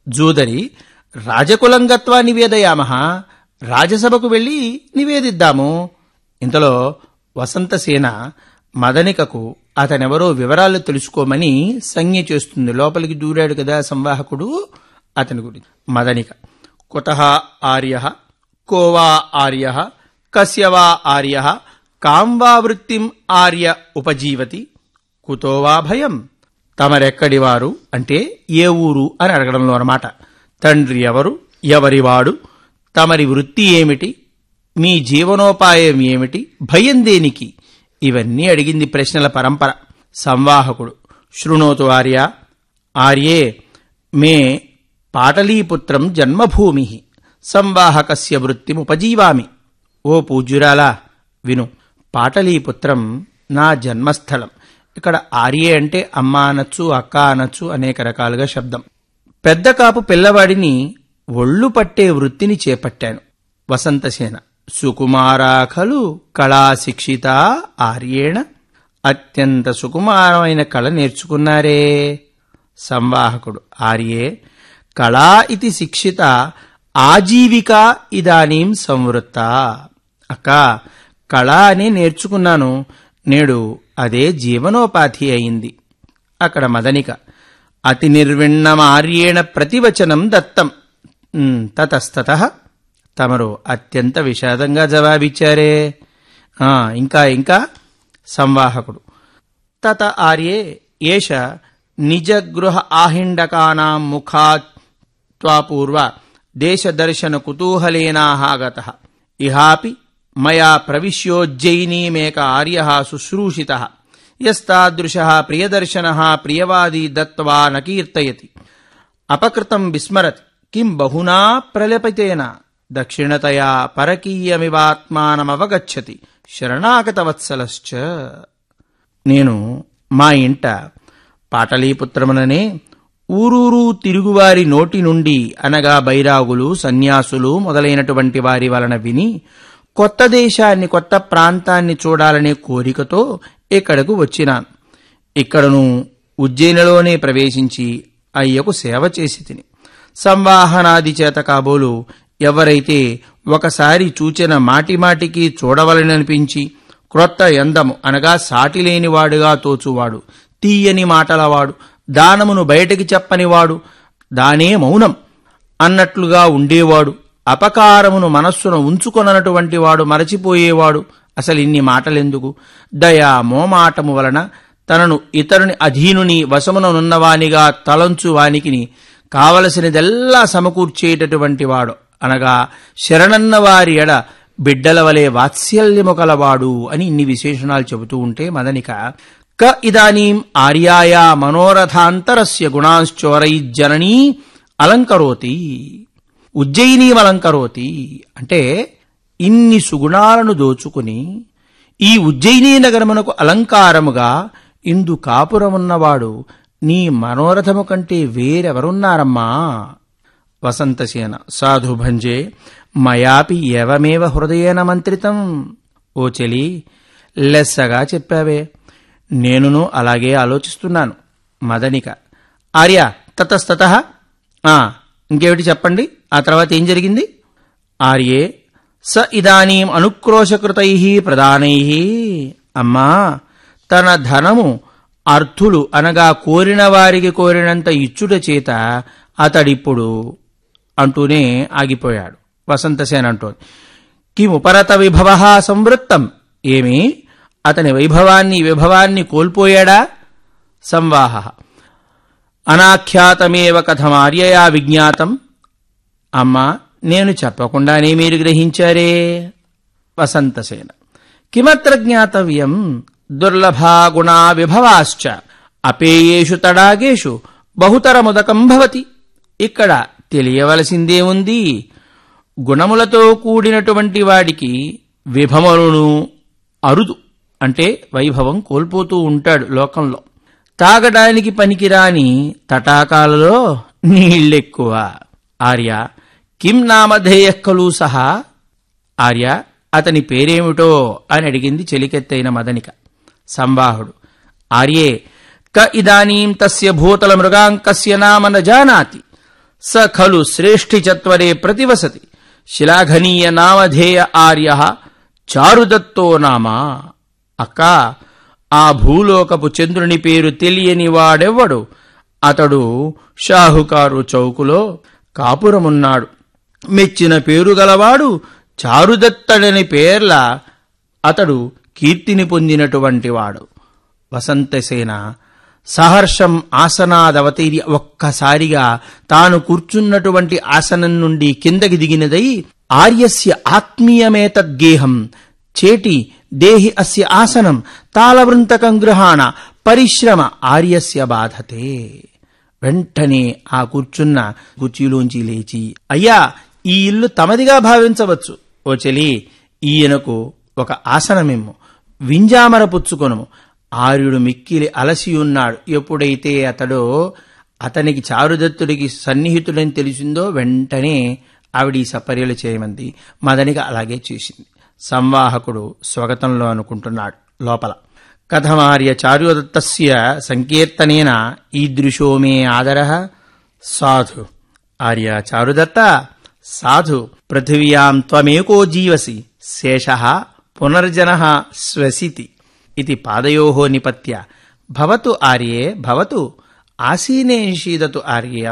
జూదరి రాజకులం గత్వా నివేదయామహ రాజసభకు వెళ్ళి నివేదిద్దాము ఇంతలో వసంతసేన మదనికకు అతనెవరో వివరాలు తెలుసుకోమని సంజ్ఞ చేస్తుంది లోపలికి దూరాడు కదా సంవాహకుడు అతని గురించి మదనిక కుత ఆర్య కోవా ఆర్య కస్యవా ఆర్య కాంవా వృత్తిం ఆర్య ఉపజీవతి కుతోవా భయం తమరెక్కడివారు అంటే ఏ ఊరు అని అడగడంలో అన్నమాట తండ్రి ఎవరు ఎవరివాడు తమరి వృత్తి ఏమిటి మీ జీవనోపాయం ఏమిటి భయం దేనికి ఇవన్నీ అడిగింది ప్రశ్నల పరంపర సంవాహకుడు శృణోతు ఆర్య ఆర్యే మే పాటలీపుత్రం జన్మభూమి సంవాహకస్య వృత్తిముపజీవామి ఓ పూజ్యురాలా విను పాటలీపుత్రం నా జన్మస్థలం ఇక్కడ ఆర్యే అంటే అమ్మ అనొచ్చు అక్క అనొచ్చు అనేక రకాలుగా శబ్దం పెద్ద కాపు పిల్లవాడిని ఒళ్ళు పట్టే వృత్తిని చేపట్టాను వసంతసేన సుకుమారాఖలు కళాశిక్షిత ఆర్యేణ అత్యంత సుకుమారమైన కళ నేర్చుకున్నారే సంవాహకుడు ఆర్యే కళా ఇది శిక్షిత ఆజీవిక ఇదానీం సంవృత్త అక్క కళ అని నేర్చుకున్నాను నేడు అదే జీవనోపాధి అయింది అక్కడ మదనిక అతి నిర్విణ్ణమార్యేణ ప్రతివచనం దత్తం ఉమ్, తతస్తత తమరు అత్యంత విషాదంగా జవాబిచ్చారే ఆ, ఇంకా ఇంకా సంవాహకుడు తత ఆర్యే ఏష నిజగృహ ఆహిండకానాం ముఖాత్ త్వాపూర్వ దేశదర్శన కుతూహలేనాగత ఇహాపి మయా ప్రవిశ్యోజ్జయినీమేక ఆర్య శుశ్రూషిత యస్తాదృశ ప్రియదర్శన ప్రియవాదీ దత్వా నకీర్తయతి అపకృతం విస్మరతి కిం బహునా ప్రలపితేన దక్షిణతయా పరకీయమివాత్మానమవగచ్చతి శరణాగతవత్సలశ్చ నేను మా ఇంట పాటలీపుత్రముననే ఊరూరు తిరుగువారి నోటి నుండి అనగా బైరాగులు సన్యాసులు మొదలైనటువంటి వారి వలన విని కొత్త దేశాన్ని కొత్త ప్రాంతాన్ని చూడాలనే కోరికతో ఇక్కడకు వచ్చినాను ఇక్కడను ఉజ్జయినిలోనే ప్రవేశించి అయ్యకు సేవ చేసి తిని సంవాహనాది చేత కాబోలు ఎవరైతే ఒకసారి చూచిన మాటిమాటికి చూడవలననిపించి క్రొత్త ఎందము అనగా సాటిలేనివాడుగా తోచువాడు తీయని మాటలవాడు దానమును బయటికి చెప్పనివాడు దానే మౌనం అన్నట్లుగా ఉండేవాడు అపకారమును మనస్సును ఉంచుకొననటువంటి వాడు మరచిపోయేవాడు అసలు ఇన్ని మాటలెందుకు దయా మోమాటము వలన తనను ఇతరుని అధీనుని వశముననున్నవానిగా తలంచు వానికిని కావలసినదెల్లా సమకూర్చేటటువంటి వాడు అనగా శరణన్న వారి ఎడ బిడ్డల వలె వాత్సల్యము కలవాడు అని ఇన్ని విశేషణాలు చెబుతూ ఉంటే మదనిక క ఇదానీం ఆర్యాయా మనోరథాంతరస్య గుణాశ్చోరైజ్జననీ అలంకరోతి ఉజ్జయినీమలంకరోతి అంటే ఇన్ని సుగుణాలను దోచుకుని ఈ ఉజ్జయినీ నగరమునకు అలంకారముగా ఇందు కాపురమున్నవాడు నీ మనోరథము కంటే వేరెవరున్నారమ్మా వసంతసేన సాధుభంజే మయాపి ఎవమేవ హృదయేన మంత్రితం ఓ చెలి లెస్సగా చెప్పావే నేనును అలాగే ఆలోచిస్తున్నాను మదనిక ఆర్య తతస్తత ఇంకేమిటి చెప్పండి ఆ తర్వాత ఏం జరిగింది ఆర్యే స ఇదానీం అనుక్రోశకృతై ప్రదానై అమ్మా తన ధనము అర్థులు అనగా కోరిన వారికి కోరినంత ఇచ్చుట చేత అతడిప్పుడు అంటూనే ఆగిపోయాడు వసంతసేన అంటోంది కిముపరత విభవ సంవృత్తం ఏమి అతని వైభవాన్ని విభవాన్ని కోల్పోయాడా సంవాహ అనాఖ్యాతమేవ కథమార్యయా విజ్ఞాతం అమ్మా నేను చెప్పకుండానే మీరు గ్రహించారే వసంతసేన కిమత్ర జ్ఞాతవ్యం దుర్లభా గుణా విభవాశ్చ అపేయేషు తడాగేషు బహుతరముదకం భవతి ఇక్కడ తెలియవలసిందేముంది గుణములతో కూడినటువంటి వాడికి విభవములను అరుదు అంటే వైభవం కోల్పోతూ ఉంటాడు లోకంలో తాగడానికి పనికిరాని తటాకాలలో నీళ్ళెక్కువ ఆర్య కిం నామధేయ ఖలు సహా ఆర్య అతని పేరేమిటో అని అడిగింది చెలికెత్తైన మదనిక సంవాహుడు ఆర్యే క ఇదానీం తస్య భూతల మృగాంకస్య నామ న జానాతి స ఖలు శ్రేష్ఠి చత్వరే ప్రతివసతి శిలాఘనీయ నామధేయ ఆర్య చారుదత్తో నామా అక్క ఆ భూలోకపు చంద్రుని పేరు తెలియని వాడెవ్వడు అతడు షాహుకారు చౌకులో కాపురమున్నాడు మెచ్చిన పేరు గలవాడు చారుదత్తడని పేర్ల అతడు కీర్తిని పొందినటువంటి వాడు వసంతసేన సహర్షం ఆసనాదవతీరి ఒక్కసారిగా తాను కూర్చున్నటువంటి ఆసనం నుండి కిందకి దిగినదై ఆర్యస్య ఆత్మీయమేతద్గేహం చేటి దేహి అస్య ఆసనం తాళవృంతకం గృహాణ పరిశ్రమ ఆర్యస్య బాధతే వెంటనే ఆ కూర్చున్న కుర్చీలోంచి లేచి అయ్యా ఈ ఇల్లు తమదిగా భావించవచ్చు ఓ చెలి ఈయనకు ఒక ఆసనమిమ్ము వింజామర పుచ్చుకొనుము ఆర్యుడు మిక్కిలి అలసి ఉన్నాడు ఎప్పుడైతే అతడు అతనికి చారుదత్తుడికి సన్నిహితుడని తెలిసిందో వెంటనే ఆవిడ ఈ సపర్యలు చేయమంది మదనిక అలాగే చేసింది సంవాహకుడు స్వాగతంలో అనుకుంటున్నాడు లోపల కథమార్య చారుదత్తస్య సంకీర్తనేన ఈదృశో మే ఆదర సాధు ఆర్య చారుదత్త సాధు పృథివ్యాం త్వమేకో జీవసి శేష పునర్జన స్వసితి ఇది పాదయో నిపత్య భవతు ఆర్యే భవతు ఆసీనే షీదతు ఆర్య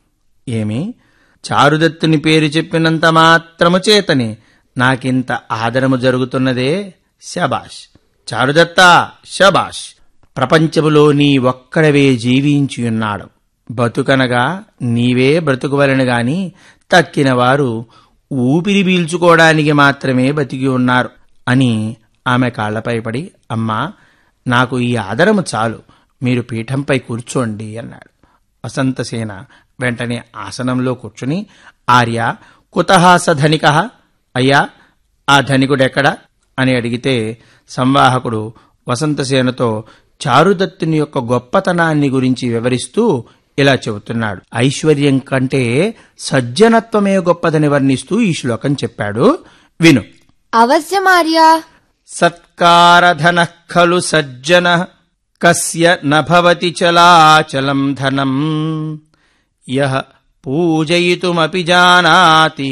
ఏమి చారుదత్తుని పేరు చెప్పినంత మాత్రము చేతనే నాకింత ఆదరము జరుగుతున్నదే శబాష్ చారుదత్త శబాష్ ప్రపంచములో నీ ఒక్కడవే జీవించి ఉన్నాడు బతుకనగా నీవే బ్రతుకువలను గాని తక్కిన వారు ఊపిరి పీల్చుకోవడానికి మాత్రమే బతికి ఉన్నారు అని ఆమె కాళ్లపై పడి అమ్మా నాకు ఈ ఆదరము చాలు మీరు పీఠంపై కూర్చోండి అన్నాడు వసంతసేన వెంటనే ఆసనంలో కూర్చుని ఆర్య కుతహాస ధనిక అయ్యా ఆ ధనికుడెక్కడా అని అడిగితే సంవాహకుడు వసంతసేనతో చారుదత్తుని యొక్క గొప్పతనాన్ని గురించి వివరిస్తూ ఇలా చెబుతున్నాడు ఐశ్వర్యం కంటే సజ్జనత్వమే గొప్పదని వర్ణిస్తూ ఈ శ్లోకం చెప్పాడు విను అవశ్యమార్య సత్కారధన ఖలు సజ్జన కస్య నభవతి చలాచలం ధనం యః పూజయితుమపి జానాతి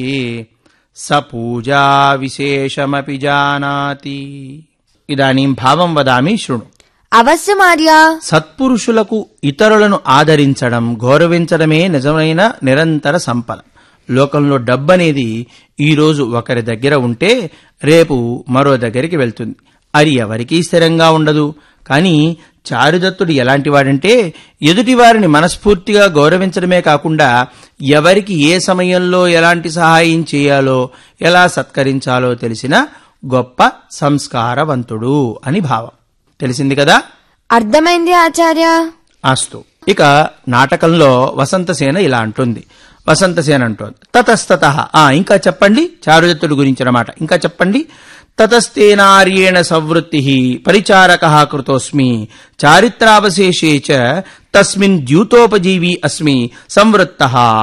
స పూజా విశేషమపి జానాతి ఇదానీం భావం వదామి శృణు అవశ్యమార్య సత్పురుషులకు ఇతరులను ఆదరించడం గౌరవించడమే నిజమైన నిరంతర సంపద లోకంలో డబ్బనేది ఈరోజు ఒకరి దగ్గర ఉంటే రేపు మరో దగ్గరికి వెళ్తుంది అది ఎవరికీ స్థిరంగా ఉండదు కానీ చారుదత్తుడు ఎలాంటి వాడంటే ఎదుటివారిని మనస్ఫూర్తిగా గౌరవించడమే కాకుండా ఎవరికి ఏ సమయంలో ఎలాంటి సహాయం చేయాలో ఎలా సత్కరించాలో తెలిసిన గొప్ప సంస్కారవంతుడు అని భావం తెలిసింది కదా అర్థమైంది ఆచార్య అస్తు ఇక నాటకంలో వసంతసేన ఇలా అంటుంది వసంతసేన అంటోంది తతస్తత ఆ ఇంకా చెప్పండి చారుదత్తుడి గురించిన మాట ఇంకా చెప్పండి తతస్తేనార్యేణ సవృత్తి పరిచారక కృతోస్మి చారిత్రావశేషే చ తస్మిన్ ద్యూతోపజీవి అస్మి సంవృత్త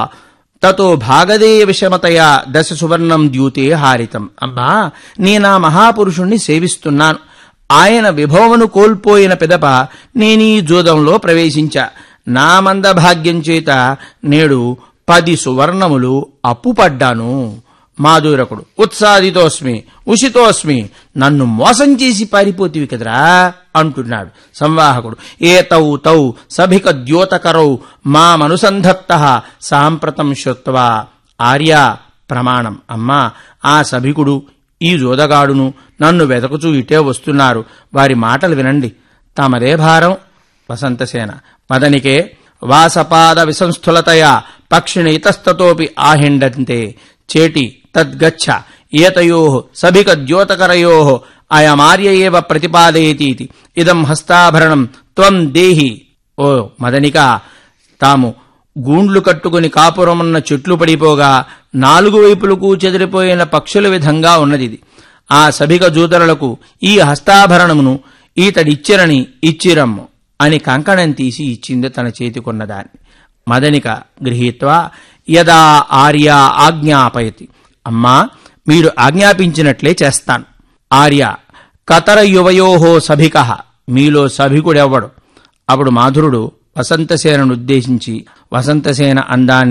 తతో భాగదేయ విషమతయా దశ సువర్ణం ద్యూతే హారితం అమ్మా నేనా మహాపురుషుణ్ణి సేవిస్తున్నాను ఆయన విభవమును కోల్పోయిన పిదప నేనీ జూదంలో ప్రవేశించా నా మందభాగ్యం చేత నేడు పది సువర్ణములు అప్పుపడ్డాను మాధురకుడు ఉత్సాదితోస్మి ఉషితోస్మి నన్ను మోసం చేసి పారిపోతివి కదరా అంటున్నాడు సంవాహకుడు ఏ తౌ తౌ సభిక ద్యోతకరౌ మామనుసంధత్త సాంప్రతం శ్రుత్వా ఆర్య ప్రమాణం అమ్మా ఆ సభికుడు ఈ జోదగాడును నన్ను వెతకుచూ ఇటే వస్తున్నారు వారి మాటలు వినండి తమదే భారం వసంతసేన మదనికే వాసపాద విసంస్థులతయా పక్షిణ ఇతస్తతోపి ఆహిండంతే చేటి తద్గచ్చ ఏతయో సభిక ద్యోతకరయో అయమార్య ఏవ ప్రతిపాదయతీతి ఇదం హస్తాభరణం త్వం దేహి ఓ మదనిక తాము గూండ్లు కట్టుకుని కాపురమున్న చెట్లు పడిపోగా నాలుగు వైపులకు చెదిరిపోయిన పక్షుల విధంగా ఉన్నదిది ఆ సభిక జూతరులకు ఈ హస్తాభరణమును ఈతడిచ్చిరని ఇచ్చిరమ్ము అని కంకణం తీసి ఇచ్చింది తన చేతికున్నదాన్ని మదనిక గృహీత్వా యదా ఆర్య ఆజ్ఞాపయతి అమ్మా మీరు ఆజ్ఞాపించినట్లే చేస్తాను ఆర్య కతర యువయోహో సభిక మీలో సభికుడెవ్వడు అప్పుడు మాధురుడు వసంతసేనను ఉద్దేశించి వసంతసేన అందాన్ని